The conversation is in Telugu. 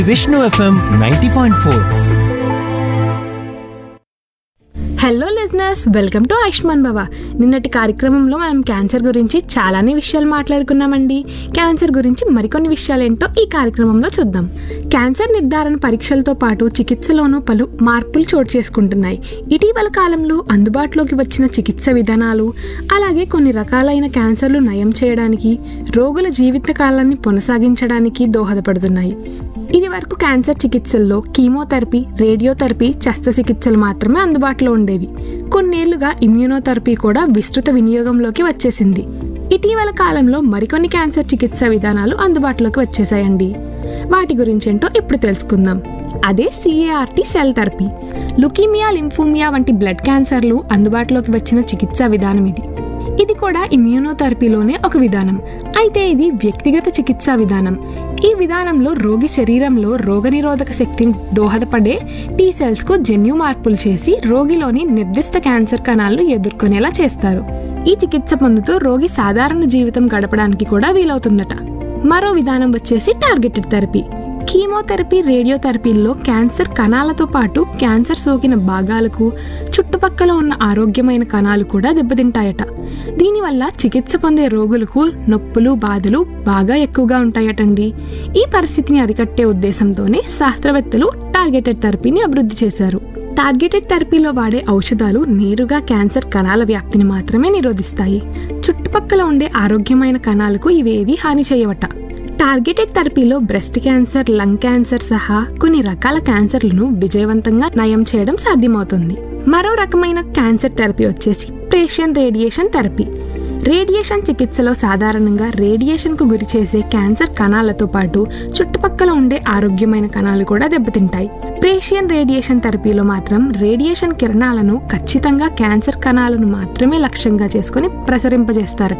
Vishnu FM ninety point four hello listeners welcome to Ayushman Baba నిన్నటి కార్యక్రమంలో మనం క్యాన్సర్ గురించి చాలానే విషయాలు మాట్లాడుకున్నామండి క్యాన్సర్ గురించి మరికొన్ని విషయాలు ఏంటో ఈ కార్యక్రమంలో చూద్దాం క్యాన్సర్ నిర్ధారణ పరీక్షలతో పాటు చికిత్సలోనూ పలు మార్పులు చోటు చేసుకుంటున్నాయి ఇటీవల కాలంలో అందుబాటులోకి వచ్చిన చికిత్స విధానాలు అలాగే కొన్ని రకాలైన క్యాన్సర్లు నయం చేయడానికి రోగుల జీవిత కాలాన్ని కొనసాగించడానికి దోహదపడుతున్నాయి ఇది వరకు క్యాన్సర్ చికిత్సల్లో కీమోథెరపీ రేడియోథెరపీ శస్త్రచికిత్సలు మాత్రమే అందుబాటులో ఉండేవి కొన్నేళ్లుగా ఇమ్యూనోథెరపీ కూడా విస్తృత వినియోగంలోకి వచ్చేసింది ఇటీవల కాలంలో మరికొన్ని క్యాన్సర్ చికిత్స విధానాలు అందుబాటులోకి వచ్చేసాయండి వాటి గురించి ఏంటో ఇప్పుడు తెలుసుకుందాం అదే CART cell therapy leukaemia lymphoma వంటి బ్లడ్ క్యాన్సర్లు అందుబాటులోకి వచ్చిన చికిత్సా విధానం ఇది ఇది కూడా ఇమ్యూనోథెరపీలోనే ఒక విధానం అయితే ఇది వ్యక్తిగత చికిత్సా విధానం ఈ విధానంలో రోగి శరీరంలో రోగనిరోధక శక్తిని దోహదపడే టీ సెల్స్ కు జన్యు మార్పులు చేసి రోగిలోని నిర్దిష్ట క్యాన్సర్ కణాలను ఎదుర్కొనేలా చేస్తారు ఈ చికిత్స పొందుతూ రోగి సాధారణ జీవితం గడపడానికి కూడా వీలవుతుందట మరో విధానం వచ్చేసి టార్గెటెడ్ థెరపీ కీమోథెరపీ రేడియోథెరపీల్లో క్యాన్సర్ కణాలతో పాటు క్యాన్సర్ సోకిన భాగాలకు చుట్టుపక్కల ఉన్న ఆరోగ్యమైన కణాలు కూడా దెబ్బతింటాయట దీనివల్ల చికిత్స పొందే రోగులకు నొప్పులు బాధలు బాగా ఎక్కువగా ఉంటాయటండి ఈ పరిస్థితిని అరికట్టే ఉద్దేశంతోనే శాస్త్రవేత్తలు టార్గెటెడ్ థెరపీని అభివృద్ధి చేశారు టార్గెటెడ్ థెరపీలో వాడే ఔషధాలు నేరుగా క్యాన్సర్ కణాల వ్యాప్తిని మాత్రమే నిరోధిస్తాయి చుట్టుపక్కల ఉండే ఆరోగ్యమైన కణాలకు ఇవేవి హాని చేయవట టార్గెటెడ్ థెరపీలో బ్రెస్ట్ క్యాన్సర్ లంగ్ క్యాన్సర్ సహా కొన్ని రకాల క్యాన్సర్లను విజయవంతంగా నయం చేయడం సాధ్యమవుతుంది మరో రకమైన క్యాన్సర్ థెరపీ వచ్చేసి ప్రేషియన్ రేడియేషన్ థెరపీ రేడియేషన్ చికిత్సలో సాధారణంగా రేడియేషన్కు గురి చేసే క్యాన్సర్ కణాలతో పాటు చుట్టుపక్కల ఉండే ఆరోగ్యమైన కణాలు కూడా దెబ్బతింటాయి ప్రేషియన్ రేడియేషన్ థెరపీలో మాత్రం రేడియేషన్ కిరణాలను ఖచ్చితంగా క్యాన్సర్ కణాలను మాత్రమే లక్ష్యంగా చేసుకుని ప్రసరింపజేస్తారు